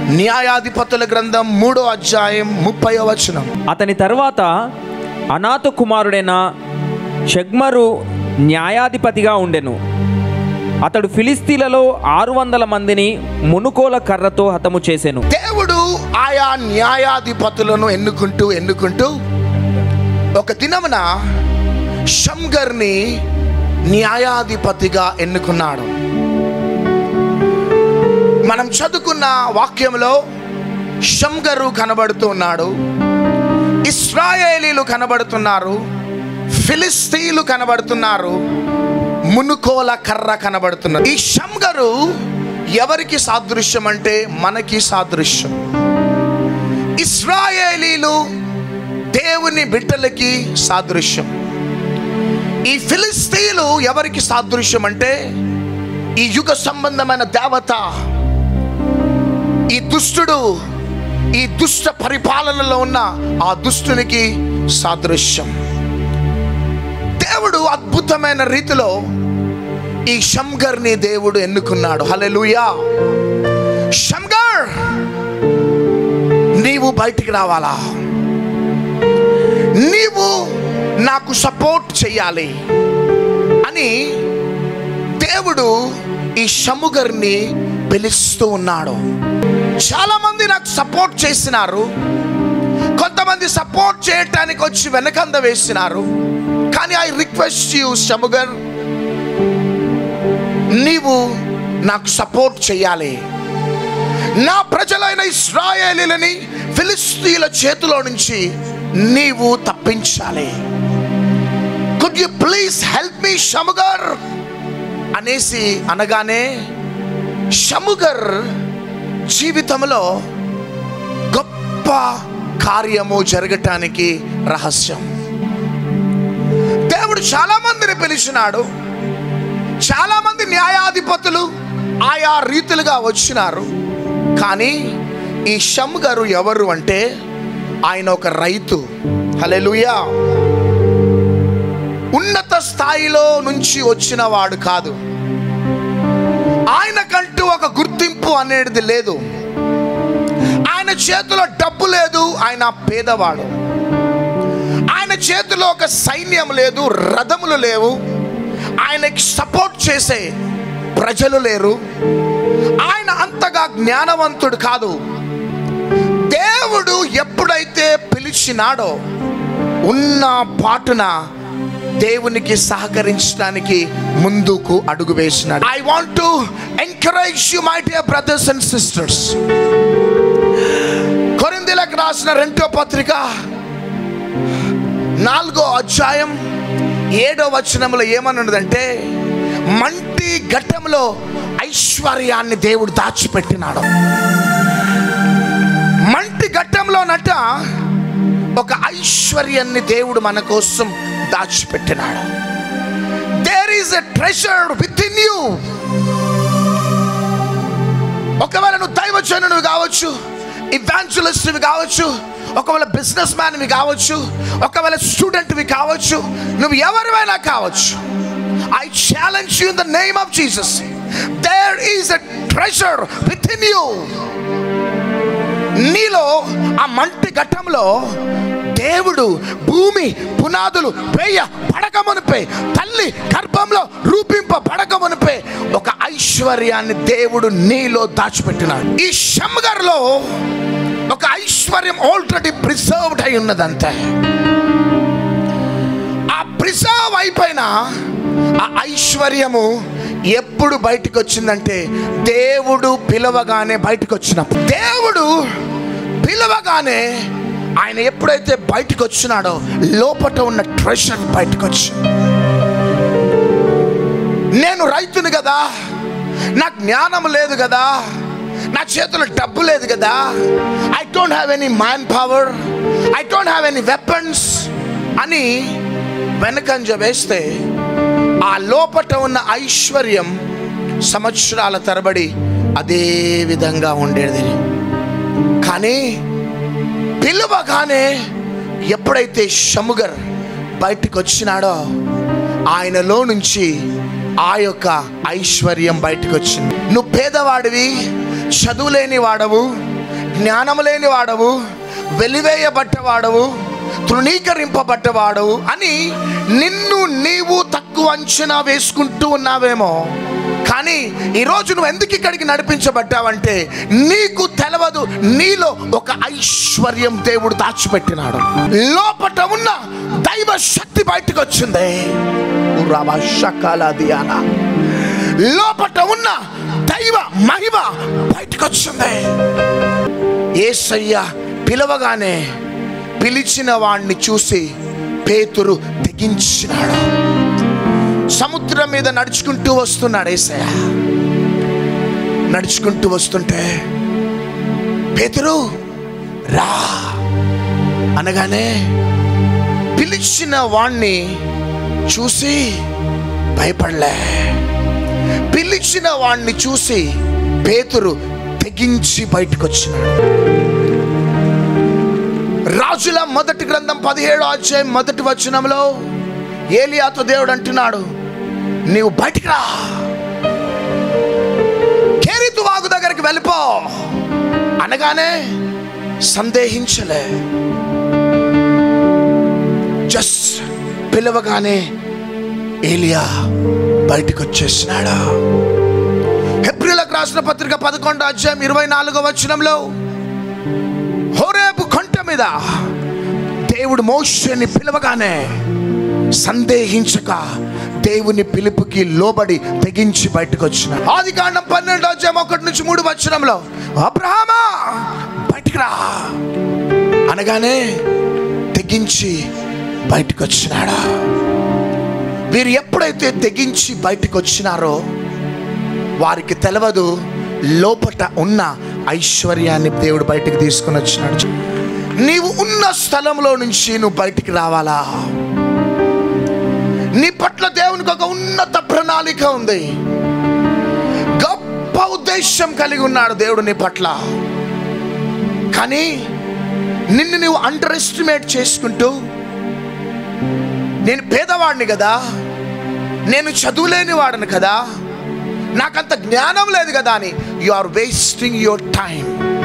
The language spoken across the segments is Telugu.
న్యాయాధిపతుల గ్రంథం మూడో అధ్యాయం ముప్పై వచనం అతని తర్వాత అనాథ కుమారుడైన షగ్మరు న్యాయాధిపతిగా ఉండెను అతడు ఫిలిస్తీన్లలో ఆరు వందల మందిని మునుకోల కర్రతో హతము చేసెను దేవుడు ఆయా న్యాయాధిపతులను ఎన్నుకుంటూ ఎన్నుకుంటూ ఒక దినమున షంగర్ని న్యాయాధిపతిగా ఎన్నుకున్నాడు మనం చదువుకున్న వాక్యంలో షంగరు కనబడుతూ ఉన్నాడు ఇస్రాయేలీలు కనబడుతున్నారు ఫిలిస్తీన్లు కనబడుతున్నారు మునుకోల కర్ర కనబడుతున్నారు ఈ షంగరు ఎవరికి సాదృశ్యం అంటే మనకి సాదృశ్యం ఇస్రాయేలీలు దేవుని బిడ్డలకి సాదృశ్యం ఈ ఫిలిస్తీన్లు ఎవరికి సాదృశ్యం అంటే ఈ యుగ సంబంధమైన దేవత ఈ దుష్టుడు ఈ దుష్ట పరిపాలనలో ఉన్న ఆ దుష్టునికి సాదృశ్యం దేవుడు అద్భుతమైన రీతిలో ఈ షంగర్ని దేవుడు ఎన్నుకున్నాడు హల్లెలూయా షంగర్ నీవు బయటికి రావాలా నీవు నాకు సపోర్ట్ చేయాలి అని దేవుడు ఈ షముగర్ని పిలుస్తూ ఉన్నాడు చాలా మంది నాకు సపోర్ట్ చేసినారు కొంతమంది సపోర్ట్ చేయటానికి వచ్చి వెనకంద వేసినారు కానీ ఐ రిక్వెస్ట్ యూ షముగర్ నీవు నాకు సపోర్ట్ చేయాలి నా ప్రజలైన ఇస్రాయేలీలని ఫిలిస్తీన్ల చేతిలో నుంచి నీవు తప్పించాలి could you please help me Shamgar అనేసి అనగానే షముగర్ జీవితంలో గొప్ప కార్యము జరగటానికి రహస్యం దేవుడు చాలా మందిని పిలిచినాడు చాలా మంది న్యాయాధిపతులు ఆయా రీతులుగా వచ్చినారు కానీ ఈ షమ్ గారు ఎవరు అంటే ఆయన ఒక రైతు హలెలుయా ఉన్నత స్థాయిలో నుంచి వచ్చిన వాడు కాదు ఆయనకంటూ ఒక గుర్తింపు అనేది లేదు ఆయన చేతిలో డబ్బు లేదు ఆయన పేదవాడు ఆయన చేతిలో ఒక సైన్యం లేదు రథములు లేవు ఆయనకి సపోర్ట్ చేసే ప్రజలు లేరు ఆయన అంతగా జ్ఞానవంతుడు కాదు దేవుడు ఎప్పుడైతే పిలిచినాడో ఉన్న పాటున దేవునికి సహకరించడానికి ముందుకు అడుగు వేసినాడు I want to encourage you my dear brothers and sisters కొరిందీలకు రాసిన రెండో పత్రిక నాలుగో అధ్యాయం ఏడో వచనంలో ఏమనున్నదంటే మంటి ఘట్టంలో ఐశ్వర్యాన్ని దేవుడు దాచిపెట్టినాడు మంటి ఘట్టంలోనట ఒక ఐశ్వర్యాన్ని దేవుడు మన కోసం దాచిపెట్టినాడు there is a treasure within you ఒకవేళ నువ్వు దైవజనుడు కావచ్చు ఇవాంచులిస్ట్వి కావచ్చు ఒకవేళ బిజినెస్ మ్యాన్వి కావచ్చు ఒకవేళ స్టూడెంట్వి కావచ్చు నువ్వు ఎవరివైనా కావచ్చు I challenge you in the name of Jesus there is a treasure within you నీలో ఆ మంటి ఘట్టంలో దేవుడు భూమి పునాదులు వేయ పడకమునిపై తల్లి గర్భంలో రూపింప పడకమునిపై ఒక ఐశ్వర్యాన్ని దేవుడు నీలో దాచిపెట్టినాడు ఈ షమ్గర్లో ఒక ఐశ్వర్యం ఆల్రెడీ ప్రిజర్వ్డ్ అయి ఉన్నదంతే ఆ ప్రిజర్వ్ అయిపోయిన ఆ ఐశ్వర్యము ఎప్పుడు బయటకు వచ్చిందంటే దేవుడు పిలవగానే బయటకు వచ్చినప్పుడు దేవుడు పిలవగానే ఆయన ఎప్పుడైతే బయటకు వచ్చినాడో లోపట ఉన్న ట్రెషర్ బయటకు వచ్చి నేను రైతుని కదా నాకు జ్ఞానం లేదు కదా నా చేతిలో డబ్బు లేదు కదా I don't have any manpower I don't have any weapons అని వెనకంజ వేస్తే ఆ లోపట ఉన్న ఐశ్వర్యం సంవత్సరాల తరబడి అదే విధంగా ఉండేది కానీ పిలువగానే ఎప్పుడైతే షముగర్ బయటికి వచ్చినాడో ఆయనలో నుంచి ఆ యొక్క ఐశ్వర్యం బయటకు వచ్చింది నువ్వు పేదవాడివి చదువులేని వాడవు జ్ఞానం లేని వాడవు వెలివేయబడ్డవాడవు తృణీకరింపబడ్డవాడవు అని నిన్ను నీవు తక్కువ అంచనా వేసుకుంటూ ఉన్నావేమో కానీ ఈరోజు నువ్వు ఎందుకు ఇక్కడికి నడిపించబడ్డావంటే నీకు తెలవదు నీలో ఒక ఐశ్వర్యం దేవుడు దాచిపెట్టినాడు లోపట ఉన్న దైవ శక్తి బయటకు వచ్చింది ఉర్రాబా షకాలా దియానా. లోపట ఉన్న దైవ మహిమ బయటకు వచ్చింది ఏసయ్య పిలవగానే పిలిచిన వాణ్ణి చూసి పేతురు తెగించినాడు సముద్రం మీద నడుచుకుంటూ వస్తున్నాడు ఏసయ్య నడుచుకుంటూ వస్తుంటే పేతురు రా అనగానే పిలిచిన వాణ్ణి చూసి భయపడలే పిలిచిన వాణ్ణి చూసి పేతురు తెగించి బయటకు వచ్చినాడు రాజుల మొదటి గ్రంథం పదిహేడు అధ్యాయం మొదటి వచనంలో ఏలియాతో దేవుడు అంటున్నాడు నీవు బయటికి రా కేరితు వాగు దగ్గరికి వెళ్ళిపో అనగానే సందేహించలే జస్ట్ పిలవగానే ఏలియా బయటకు వచ్చేసినాడు హెబ్రిలకు రాసిన పత్రిక పదకొండు అధ్యాయం ఇరవై నాలుగో వచనంలో హోరేపు కొంట మీద దేవుడు మోషని పిలవగానే సందేహించక దేవుని పిలుపుకి లోబడి తెగించి బయటకు వచ్చిన ఆది కాండం పన్నెండు అధ్యాయం ఒకటి నుంచి మూడు వచనంలో అబ్రహామా బయటికి రా అనగానే తెగించి బయటకు వచ్చినాడా వీరు ఎప్పుడైతే తెగించి బయటకు వచ్చినారో వారికి తెలవదు లోపట ఉన్న ఐశ్వర్యాన్ని దేవుడు బయటికి తీసుకుని వచ్చినాడు నీవు ఉన్న స్థలంలో నుంచి నువ్వు బయటికి రావాలా నీ పట్ల దేవునికి ఒక ఉన్నత ప్రణాళిక ఉంది గొప్ప ఉద్దేశం కలిగి ఉన్నాడు దేవుడు నీ పట్ల కానీ నిన్ను నువ్వు అండర్ ఎస్టిమేట్ చేసుకుంటూ నేను పేదవాడిని కదా నేను చదువులేని వాడిని కదా నాకంత జ్ఞానం లేదు కదా అని you are wasting your time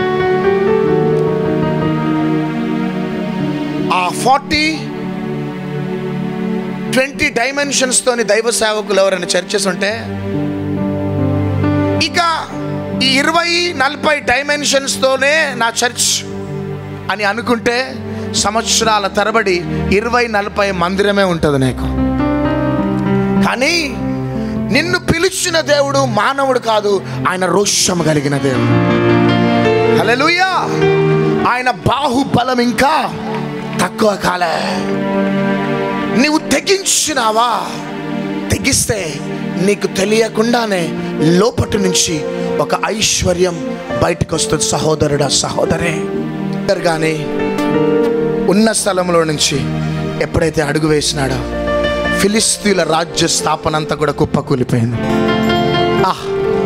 ఆ ఫార్టీ ట్వంటీ డైమెన్షన్స్తోని దైవ సేవకులు ఎవరైనా చర్చెస్ ఉంటే ఇక ఈ ఇరవై నలభై డైమెన్షన్స్తోనే నా చర్చ్ అని అనుకుంటే సంవత్సరాల తరబడి ఇరవై నలభై మందిరమే ఉంటుంది నీకు కానీ నిన్ను పిలిచిన దేవుడు మానవుడు కాదు ఆయన రోషం కలిగిన దేవుడు హల్లెలూయా ఆయన బాహుబలం ఇంకా తక్కువ కాలే నీవు తెగించినావా తెగిస్తే నీకు తెలియకుండానే లోపటి నుంచి ఒక ఐశ్వర్యం బయటకు వస్తుంది సహోదరుడా సహోదరే కానీ ఉన్న స్థలంలో నుంచి ఎప్పుడైతే అడుగు వేసినాడో ఫిలిస్తీన్ల రాజ్య స్థాపన అంతా కూడా కుప్పకూలిపోయింది ఆహ్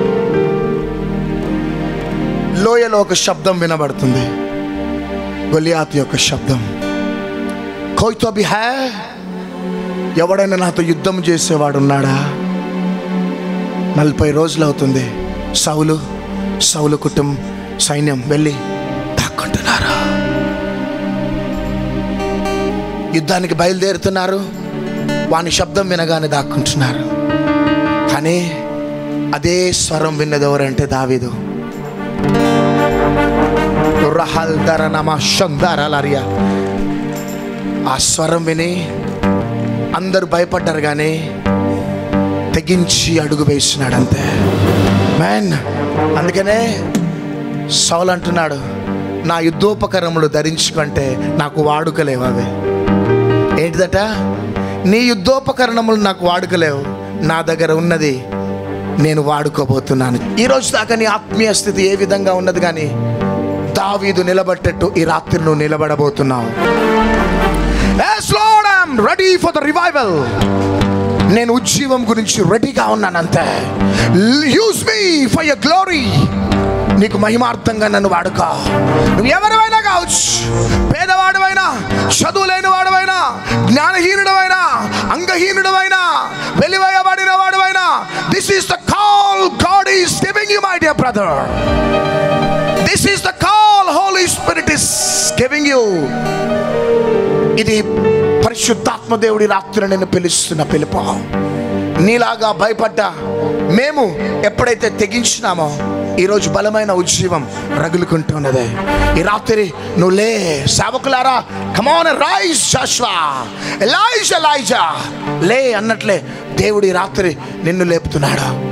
లోయలో ఒక శబ్దం వినబడుతుంది గొలియాత్ యొక్క శబ్దం కోయితో బి హై ఎవడైనా నాతో యుద్ధం చేసేవాడు ఉన్నాడా నలభై రోజులు అవుతుంది సౌలు సౌలు కుటుంబం సైన్యం వెళ్ళి దాక్కుంటున్నారు యుద్ధానికి బయలుదేరుతున్నారు వాని శబ్దం వినగానే దాక్కుంటున్నారు కానీ అదే స్వరం విన్నది ఎవరంటే దావీదు రహల్ ధర నమ షందరలరియా ఆ స్వరం విని అందరూ భయపడ్డారు కానీ తెగించి అడుగు వేసినాడు అంతే మ్యాన్ అందుకనే సౌల్ అంటున్నాడు నా యుద్ధోపకరములు ధరించుకుంటే నాకు వాడుకలేవు అవి ఏంటిదట నీ యుద్ధోపకరణములు నాకు వాడుకలేవు నా దగ్గర ఉన్నది నేను వాడుకోబోతున్నాను ఈ రోజు దాకా నీ ఆత్మీయ స్థితి ఏ విధంగా ఉన్నది కానీ దావీదు నిలబట్టేట్టు ఈ రాత్రి నువ్వు నిలబడబోతున్నావు Yes, Lord, I'm ready for the revival. నేను ఉజ్జీవం గురించి రెడీగా ఉన్నాను అంతే use me for your glory నీకు మహిమార్థంగా నన్ను వాడుకో నువ్వు ఎవరివైనా కావచ్చు పేదవాడివైనా చదువు లేని వాడివైనా జ్ఞానహీనుడవైనా అంగహీనుడవైనా వెలివేయబడిన వాడివైనా this is the call God is giving you my dear brother this is the call is giving you ఇది పరిశుద్ధాత్మ దేవుడి రాత్రి నేను పిలుస్తున్న పిలుపు నీలాగా భయపడ్డా మేము ఎప్పుడైతే తెగించినామో ఈరోజు బలమైన ఉజ్జీవం రగులుకుంటున్నది ఈ రాత్రి నువ్వు లే సేవకులారా come on rise Joshua Elijah Elijah లే అన్నట్లే దేవుడి రాత్రి నిన్ను లేపుతున్నాడు